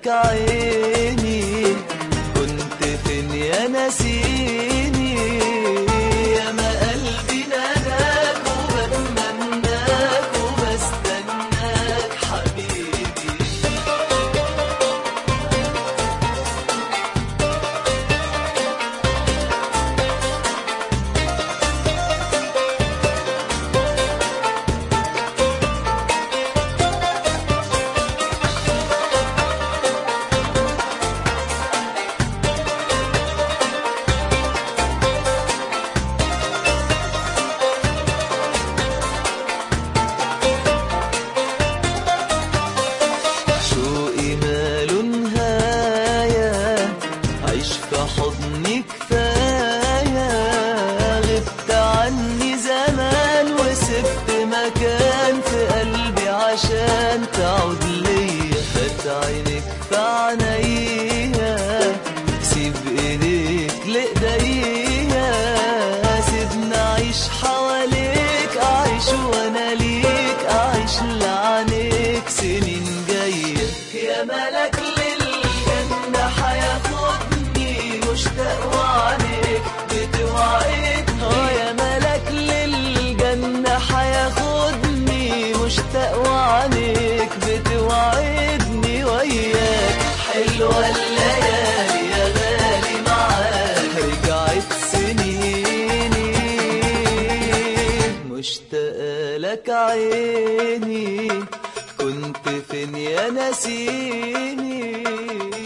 لك عيني كنت فين يا نسيني يا ما قلبي ناداك وبتمناك وبستناك حبيبي شوقي ماله نهاية عيش في حضني كفاية غبت عني زمان وسبت مكان في قلبي عشان تعود ليا هات عينك في عينيا سيب ايديك لايديا سيبني اعيش حواليك اعيش وانا ليك اعيش لعنيك سنين جايه يا ملك للجنه هياخدني مشتاق وعليك بتوعدني اه يا ملك للجنه هياخدني مشتاق وعليك بتوعدني وياك حلوه الليالي يا غالي معاك رجعت سنيني مشتاقة لك عيني كنت فين يا نسيني